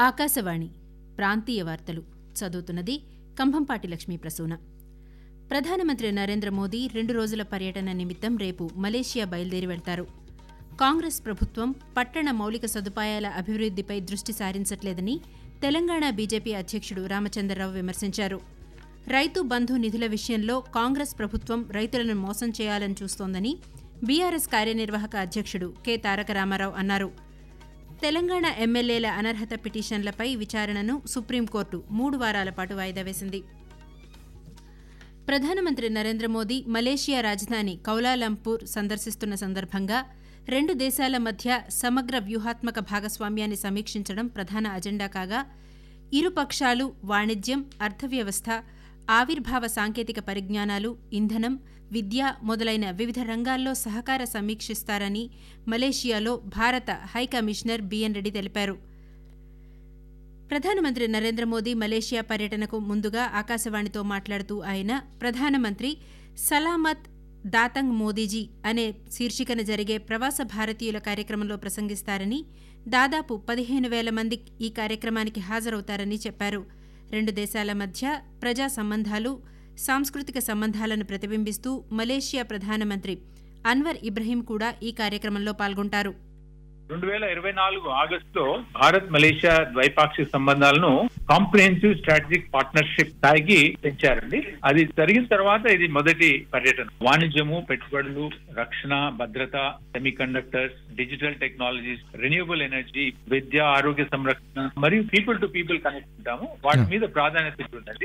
ఆకాశవాణి ప్రాంతీయ వార్తలు చదువుతున్నది కంభంపాటి లక్ష్మీ ప్రసూన ప్రధానమంత్రి నరేంద్ర మోదీ రెండు రోజుల పర్యటన నిమిత్తం రేపు మలేషియా బయలుదేరి వెళ్తారు కాంగ్రెస్ ప్రభుత్వం పట్టణ మౌలిక సదుపాయాల అభివృద్దిపై దృష్టి సారించట్లేదని తెలంగాణ బీజేపీ అధ్యక్షుడు రామచంద్రరావు విమర్శించారు రైతు బంధు నిధుల విషయంలో కాంగ్రెస్ ప్రభుత్వం రైతులను మోసం చేయాలని చూస్తోందని బీఆర్ఎస్ కార్యనిర్వాహక అధ్యక్షుడు కె తారక రామారావు అన్నారు తెలంగాణ ఎమ్మెల్యేల అనర్హత పిటిషన్లపై విచారణను సుప్రీంకోర్టు మూడు వారాల పాటు వాయిదా వేసింది ప్రధానమంత్రి నరేంద్ర మోదీ మలేషియా రాజధాని కౌలాలంపూర్ సందర్శిస్తున్న సందర్భంగా రెండు దేశాల మధ్య సమగ్ర వ్యూహాత్మక భాగస్వామ్యాన్ని సమీక్షించడం ప్రధాన అజెండా కాగా ఇరు పక్షాలు వాణిజ్యం అర్థవ్యవస్థ ఆవిర్భావ సాంకేతిక పరిజ్ఞానాలు ఇంధనం విద్య మొదలైన వివిధ రంగాల్లో సహకార సమీక్షిస్తారని మలేషియాలో భారత హైకమిషనర్ బిఎన్ రెడ్డి తెలిపారు ప్రధానమంత్రి నరేంద్ర మోదీ మలేషియా పర్యటనకు ముందుగా ఆకాశవాణితో మాట్లాడుతూ ఆయన ప్రధానమంత్రి సలామత్ దాతంగ్ మోదీజీ అనే శీర్షికన జరిగే ప్రవాస భారతీయుల కార్యక్రమంలో ప్రసంగిస్తారని దాదాపు పదిహేను వేల మంది ఈ కార్యక్రమానికి హాజరవుతారని చెప్పారు రెండు దేశాల మధ్య ప్రజా సంబంధాలు సాంస్కృతిక సంబంధాలను ప్రతిబింబిస్తూ మలేషియా ప్రధానమంత్రి అన్వర్ ఇబ్రహీం కూడా ఈ కార్యక్రమంలో పాల్గొంటారు రెండు వేల ఇరవై నాలుగు ఆగస్టులో భారత్ మలేషియా ద్వైపాక్షిక సంబంధాలను కాంప్రిహెన్సివ్ స్ట్రాటజిక్ పార్ట్నర్షిప్ స్థాయికి పెంచారండి అది జరిగిన తర్వాత ఇది మొదటి పర్యటన వాణిజ్యము పెట్టుబడులు రక్షణ భద్రత semiconductors digital technologies renewable energy విద్య ఆరోగ్య సంరక్షణ మరియు పీపుల్ టు పీపుల్ కనెక్ట్ ఉంటాము వాటి మీద ప్రాధాన్యత ఉందండి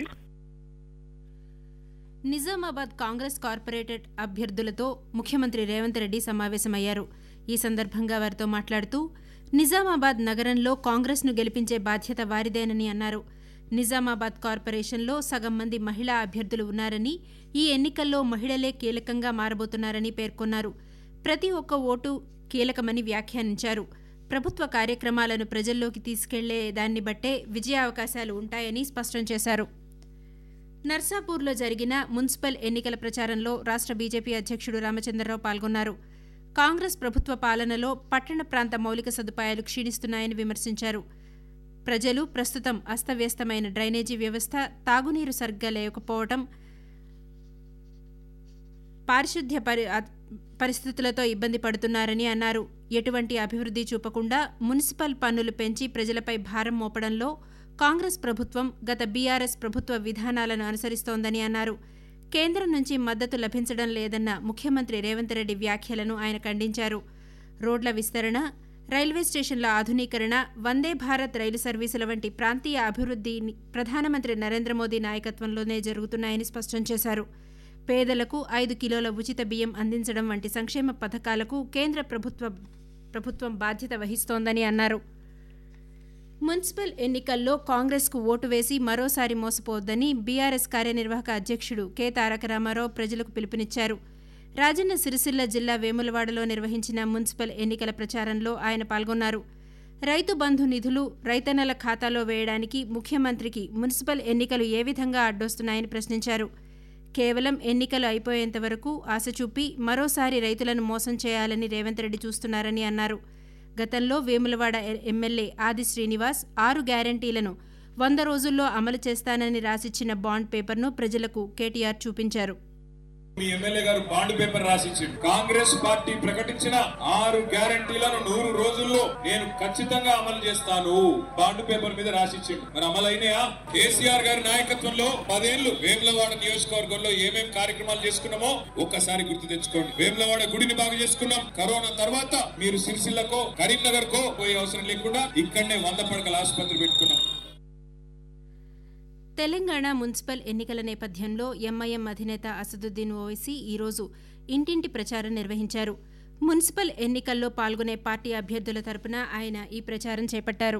నిజామాబాద్ కాంగ్రెస్ కార్పొరేటెడ్ అభ్యర్థులతో ముఖ్యమంత్రి రేవంత్ రెడ్డి సమావేశమయ్యారు ఈ సందర్భంగా వారితో మాట్లాడుతూ నిజామాబాద్ నగరంలో కాంగ్రెస్ను గెలిపించే బాధ్యత వారిదేనని అన్నారు నిజామాబాద్ కార్పొరేషన్లో సగం మంది మహిళా అభ్యర్థులు ఉన్నారని ఈ ఎన్నికల్లో మహిళలే కీలకంగా మారబోతున్నారని పేర్కొన్నారు ప్రతి ఒక్క ఓటు కీలకమని వ్యాఖ్యానించారు ప్రభుత్వ కార్యక్రమాలను ప్రజల్లోకి తీసుకెళ్లే దాన్ని బట్టే విజయావకాశాలు ఉంటాయని స్పష్టం చేశారు నర్సాపూర్లో జరిగిన మున్సిపల్ ఎన్నికల ప్రచారంలో రాష్ట్ర బీజేపీ అధ్యక్షుడు రామచంద్రరావు పాల్గొన్నారు కాంగ్రెస్ ప్రభుత్వ పాలనలో పట్టణ ప్రాంత మౌలిక సదుపాయాలు క్షీణిస్తున్నాయని విమర్శించారు ప్రజలు ప్రస్తుతం అస్తవ్యస్తమైన డ్రైనేజీ వ్యవస్థ తాగునీరు సరిగ్గా లేకపోవడం పారిశుద్ధ్య పరి పరిస్థితులతో ఇబ్బంది పడుతున్నారని అన్నారు ఎటువంటి అభివృద్ధి చూపకుండా మున్సిపల్ పన్నులు పెంచి ప్రజలపై భారం మోపడంలో కాంగ్రెస్ ప్రభుత్వం గత బీఆర్ఎస్ ప్రభుత్వ విధానాలను అనుసరిస్తోందని అన్నారు కేంద్రం నుంచి మద్దతు లభించడం లేదన్న ముఖ్యమంత్రి రేవంత్ రెడ్డి వ్యాఖ్యలను ఆయన ఖండించారు రోడ్ల విస్తరణ రైల్వే స్టేషన్ల ఆధునీకరణ వందే భారత్ రైలు సర్వీసుల వంటి ప్రాంతీయ అభివృద్ధి ప్రధానమంత్రి నరేంద్ర మోదీ నాయకత్వంలోనే జరుగుతున్నాయని స్పష్టం చేశారు పేదలకు ఐదు కిలోల ఉచిత బియ్యం అందించడం వంటి సంక్షేమ పథకాలకు కేంద్ర ప్రభుత్వ ప్రభుత్వం బాధ్యత వహిస్తోందని అన్నారు మున్సిపల్ ఎన్నికల్లో కాంగ్రెస్కు ఓటు వేసి మరోసారి మోసపోవద్దని బీఆర్ఎస్ కార్యనిర్వాహక అధ్యక్షుడు కె తారక రామారావు ప్రజలకు పిలుపునిచ్చారు రాజన్న సిరిసిల్ల జిల్లా వేములవాడలో నిర్వహించిన మున్సిపల్ ఎన్నికల ప్రచారంలో ఆయన పాల్గొన్నారు రైతు బంధు నిధులు రైతన్నల ఖాతాలో వేయడానికి ముఖ్యమంత్రికి మున్సిపల్ ఎన్నికలు ఏ విధంగా అడ్డొస్తున్నాయని ప్రశ్నించారు కేవలం ఎన్నికలు అయిపోయేంత వరకు ఆశ చూపి మరోసారి రైతులను మోసం చేయాలని రేవంత్ రెడ్డి చూస్తున్నారని అన్నారు గతంలో వేములవాడ ఎమ్మెల్యే ఆది శ్రీనివాస్ ఆరు గ్యారంటీలను వంద రోజుల్లో అమలు చేస్తానని రాసిచ్చిన బాండ్ పేపర్ను ప్రజలకు కేటీఆర్ చూపించారు మీ ఎమ్మెల్యే గారు బాండ్ పేపర్ రాసిచ్చిండు కాంగ్రెస్ పార్టీ ప్రకటించిన ఆరు గ్యారంటీలను నూరు రోజుల్లో నేను ఖచ్చితంగా అమలు చేస్తాను బాండ్ పేపర్ మీద రాసిచ్చిండు మరి అమలు అయినాయా కేసీఆర్ గారి నాయకత్వంలో పదేళ్లు వేములవాడ నియోజకవర్గంలో ఏమేం కార్యక్రమాలు చేసుకున్నామో ఒక్కసారి గుర్తు తెచ్చుకోండి వేములవాడ గుడిని బాగా చేసుకున్నాం కరోనా తర్వాత మీరు సిరిసిల్లకో కరీంనగర్ కో పోయే అవసరం లేకుండా ఇక్కడనే వంద పడకల ఆసుపత్రి పెట్టుకున్నాం తెలంగాణ మున్సిపల్ ఎన్నికల నేపథ్యంలో ఎంఐఎం అధినేత అసదుద్దీన్ ఓవైసీ ఈరోజు ఇంటింటి ప్రచారం నిర్వహించారు మున్సిపల్ ఎన్నికల్లో పాల్గొనే పార్టీ అభ్యర్థుల తరపున ఆయన ఈ ప్రచారం చేపట్టారు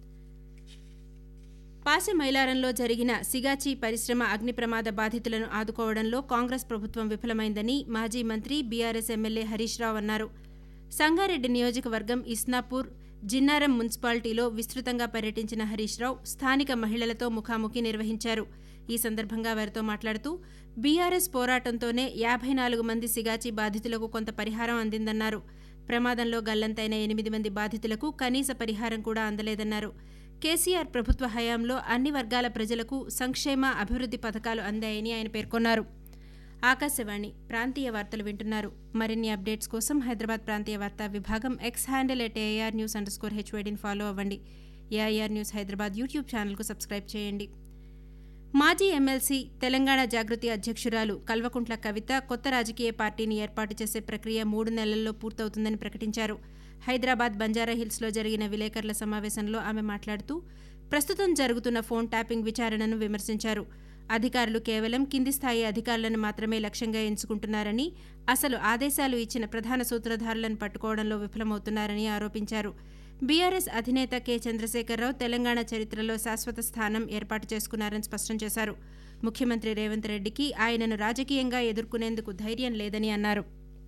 పాసె మైలారంలో జరిగిన సిగాచి పరిశ్రమ అగ్ని ప్రమాద బాధితులను ఆదుకోవడంలో కాంగ్రెస్ ప్రభుత్వం విఫలమైందని మాజీ మంత్రి బీఆర్ఎస్ ఎమ్మెల్యే హరీష్ రావు అన్నారు సంగారెడ్డి నియోజకవర్గం ఇస్నాపూర్ జిన్నారం మున్సిపాలిటీలో విస్తృతంగా పర్యటించిన హరీష్ రావు స్థానిక మహిళలతో ముఖాముఖి నిర్వహించారు ఈ సందర్భంగా వారితో మాట్లాడుతూ బీఆర్ఎస్ పోరాటంతోనే యాభై నాలుగు మంది సిగాచి బాధితులకు కొంత పరిహారం అందిందన్నారు ప్రమాదంలో గల్లంతైన ఎనిమిది మంది బాధితులకు కనీస పరిహారం కూడా అందలేదన్నారు కేసీఆర్ ప్రభుత్వ హయాంలో అన్ని వర్గాల ప్రజలకు సంక్షేమ అభివృద్ధి పథకాలు అందాయని ఆయన పేర్కొన్నారు ఆకాశవాణి ప్రాంతీయ వార్తలు వింటున్నారు మరిన్ని అప్డేట్స్ కోసం హైదరాబాద్ ప్రాంతీయ వార్తా విభాగం X handle at AR news underscore హెచ్వైడిని ఫాలో అవ్వండి ఏఐఆర్ న్యూస్ హైదరాబాద్ యూట్యూబ్ ఛానల్కు సబ్స్క్రైబ్ చేయండి మాజీ ఎమ్మెల్సీ తెలంగాణ జాగృతి అధ్యక్షురాలు కల్వకుంట్ల కవిత కొత్త రాజకీయ పార్టీని ఏర్పాటు చేసే ప్రక్రియ మూడు నెలల్లో పూర్తవుతుందని ప్రకటించారు హైదరాబాద్ బంజారాహిల్స్లో జరిగిన విలేకరుల సమావేశంలో ఆమె మాట్లాడుతూ ప్రస్తుతం జరుగుతున్న ఫోన్ ట్యాపింగ్ విచారణను విమర్శించారు అధికారులు కేవలం కింది స్థాయి అధికారులను మాత్రమే లక్ష్యంగా ఎంచుకుంటున్నారని అసలు ఆదేశాలు ఇచ్చిన ప్రధాన సూత్రధారులను పట్టుకోవడంలో విఫలమవుతున్నారని ఆరోపించారు బీఆర్ఎస్ అధినేత కె చంద్రశేఖరరావు తెలంగాణ చరిత్రలో శాశ్వత స్థానం ఏర్పాటు చేసుకున్నారని స్పష్టం చేశారు ముఖ్యమంత్రి రేవంత్ రెడ్డికి ఆయనను రాజకీయంగా ఎదుర్కొనేందుకు ధైర్యం లేదని అన్నారు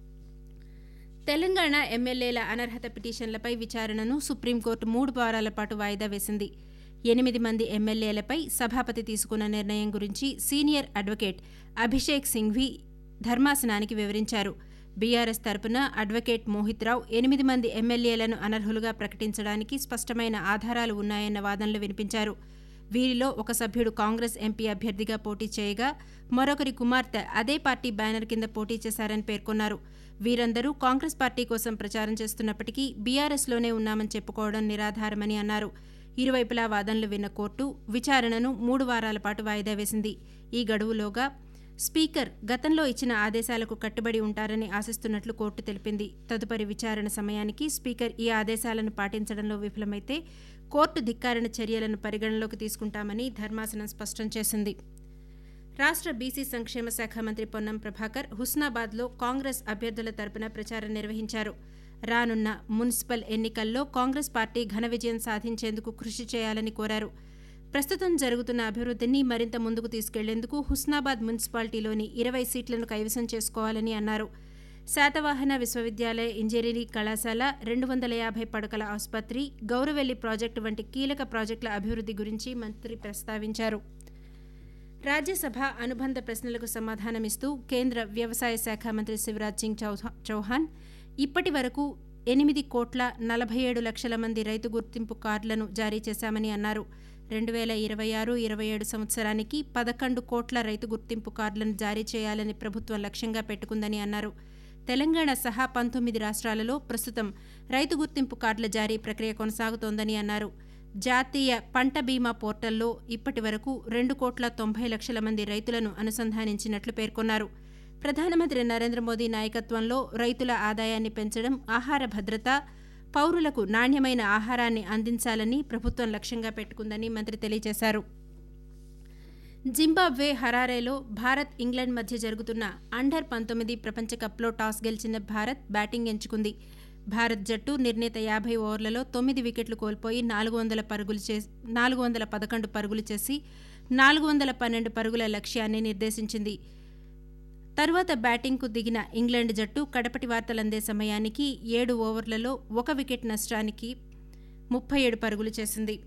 తెలంగాణ ఎమ్మెల్యేల అనర్హత పిటిషన్లపై విచారణను సుప్రీంకోర్టు మూడు వారాల పాటు వాయిదా వేసింది ఎనిమిది మంది ఎమ్మెల్యేలపై సభాపతి తీసుకున్న నిర్ణయం గురించి సీనియర్ అడ్వకేట్ అభిషేక్ సింఘ్వి ధర్మాసనానికి వివరించారు బీఆర్ఎస్ తరపున అడ్వకేట్ మోహిత్ రావు ఎనిమిది మంది ఎమ్మెల్యేలను అనర్హులుగా ప్రకటించడానికి స్పష్టమైన ఆధారాలు ఉన్నాయన్న వాదనలు వినిపించారు వీరిలో ఒక సభ్యుడు కాంగ్రెస్ ఎంపీ అభ్యర్థిగా పోటీ చేయగా మరొకరి కుమార్తె అదే పార్టీ బ్యానర్ కింద పోటీ చేశారని పేర్కొన్నారు వీరందరూ కాంగ్రెస్ పార్టీ కోసం ప్రచారం చేస్తున్నప్పటికీ బీఆర్ఎస్లోనే ఉన్నామని చెప్పుకోవడం నిరాధారమని అన్నారు ఇరువైపులా వాదనలు విన్న కోర్టు విచారణను మూడు వారాల పాటు వాయిదా వేసింది ఈ గడువులోగా స్పీకర్ గతంలో ఇచ్చిన ఆదేశాలకు కట్టుబడి ఉంటారని ఆశిస్తున్నట్లు కోర్టు తెలిపింది తదుపరి విచారణ సమయానికి స్పీకర్ ఈ ఆదేశాలను పాటించడంలో విఫలమైతే కోర్టు ధిక్కారణ చర్యలను పరిగణలోకి తీసుకుంటామని ధర్మాసనం స్పష్టం చేసింది రాష్ట్ర బీసీ సంక్షేమ శాఖ మంత్రి పొన్నం ప్రభాకర్ హుస్నాబాద్లో కాంగ్రెస్ అభ్యర్థుల తరపున ప్రచారం నిర్వహించారు రానున్న మున్సిపల్ ఎన్నికల్లో కాంగ్రెస్ పార్టీ ఘన విజయం సాధించేందుకు కృషి చేయాలని కోరారు ప్రస్తుతం జరుగుతున్న అభివృద్ధిని మరింత ముందుకు తీసుకెళ్లేందుకు హుస్నాబాద్ మున్సిపాలిటీలోని ఇరవై సీట్లను కైవసం చేసుకోవాలని అన్నారు శాతవాహన విశ్వవిద్యాలయ ఇంజనీరింగ్ కళాశాల రెండు వందల యాభై పడకల ఆసుపత్రి గౌరవెల్లి ప్రాజెక్టు వంటి కీలక ప్రాజెక్టుల అభివృద్ధి గురించి మంత్రి ప్రస్తావించారు రాజ్యసభ అనుబంధ ప్రశ్నలకు సమాధానమిస్తూ కేంద్ర వ్యవసాయ శాఖ మంత్రి శివరాజ్ సింగ్ చౌహాన్ ఇప్పటి వరకు ఎనిమిది కోట్ల నలభై ఏడు లక్షల మంది రైతు గుర్తింపు కార్డులను జారీ చేశామని అన్నారు రెండు వేల ఇరవై ఆరు ఇరవై ఏడు సంవత్సరానికి పదకొండు కోట్ల రైతు గుర్తింపు కార్డులను జారీ చేయాలని ప్రభుత్వం లక్ష్యంగా పెట్టుకుందని అన్నారు తెలంగాణ సహా పంతొమ్మిది రాష్ట్రాలలో ప్రస్తుతం రైతు గుర్తింపు కార్డుల జారీ ప్రక్రియ కొనసాగుతోందని అన్నారు జాతీయ పంట బీమా పోర్టల్లో ఇప్పటి వరకు రెండు కోట్ల తొంభై లక్షల మంది రైతులను అనుసంధానించినట్లు పేర్కొన్నారు ప్రధానమంత్రి నరేంద్ర మోదీ నాయకత్వంలో రైతుల ఆదాయాన్ని పెంచడం ఆహార భద్రత పౌరులకు నాణ్యమైన ఆహారాన్ని అందించాలని ప్రభుత్వం లక్ష్యంగా పెట్టుకుందని మంత్రి తెలియజేశారు జింబాబ్వే హరారేలో భారత్ ఇంగ్లాండ్ మధ్య జరుగుతున్న అండర్ పంతొమ్మిది ప్రపంచ కప్లో టాస్ గెలిచిన భారత్ బ్యాటింగ్ ఎంచుకుంది భారత్ జట్టు నిర్ణీత యాభై ఓవర్లలో తొమ్మిది వికెట్లు కోల్పోయి నాలుగు వందల పరుగులు చే నాలుగు వందల పదకొండు పరుగులు చేసి నాలుగు వందల పన్నెండు పరుగుల లక్ష్యాన్ని నిర్దేశించింది తరువాత బ్యాటింగ్కు దిగిన ఇంగ్లాండ్ జట్టు కడపటి వార్తలందే సమయానికి ఏడు ఓవర్లలో ఒక వికెట్ నష్టానికి ముప్పై ఏడు పరుగులు చేసింది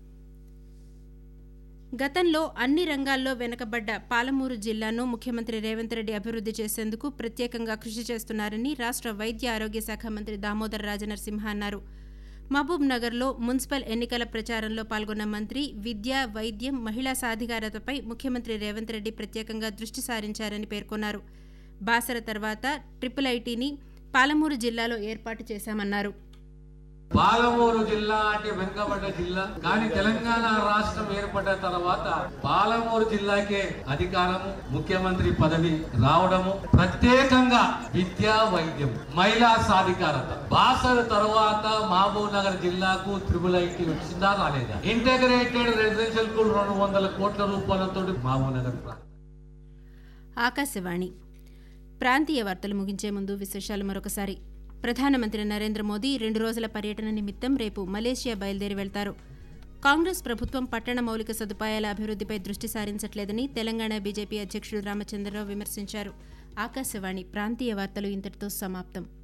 గతంలో అన్ని రంగాల్లో వెనుకబడ్డ పాలమూరు జిల్లాను ముఖ్యమంత్రి రేవంత్ రెడ్డి అభివృద్ధి చేసేందుకు ప్రత్యేకంగా కృషి చేస్తున్నారని రాష్ట్ర వైద్య ఆరోగ్య శాఖ మంత్రి దామోదర్ రాజనరసింహ అన్నారు మహబూబ్ నగర్లో మున్సిపల్ ఎన్నికల ప్రచారంలో పాల్గొన్న మంత్రి విద్య వైద్యం మహిళా సాధికారతపై ముఖ్యమంత్రి రేవంత్ రెడ్డి ప్రత్యేకంగా దృష్టి సారించారని పేర్కొన్నారు బాసర తర్వాత ట్రిపుల్ ఐటీని పాలమూరు జిల్లాలో ఏర్పాటు చేశామన్నారు పాలమూరు జిల్లా అంటే వెనుకబడ్డ జిల్లా కానీ తెలంగాణ రాష్ట్రం ఏర్పడ్డ తర్వాత పాలమూరు జిల్లాకే అధికారము ముఖ్యమంత్రి పదవి రావడము ప్రత్యేకంగా విద్యా వైద్యం మహిళా సాధికారత బాసర్ తర్వాత మహబూబ్ నగర్ జిల్లాకు త్రిబుల్ ఐటీ వచ్చిందా రాలేదా ఇంటగ్రేటెడ్ రెసిడెన్షియల్ స్కూల్ రెండు వందల కోట్ల రూపాయలతో మహబూబ్ నగర్ ప్రాంతం ఆకాశవాణి ప్రాంతీయ వార్తలు ముగించే ముందు విశేషాలు మరొకసారి ప్రధానమంత్రి నరేంద్ర మోదీ రెండు రోజుల పర్యటన నిమిత్తం రేపు మలేషియా బయలుదేరి వెళ్తారు కాంగ్రెస్ ప్రభుత్వం పట్టణ మౌలిక సదుపాయాల అభివృద్ధిపై దృష్టి సారించట్లేదని తెలంగాణ బీజేపీ అధ్యక్షుడు రామచంద్రరావు విమర్శించారు ఆకాశవాణి ప్రాంతీయ వార్తలు ఇంతటితో సమాప్తం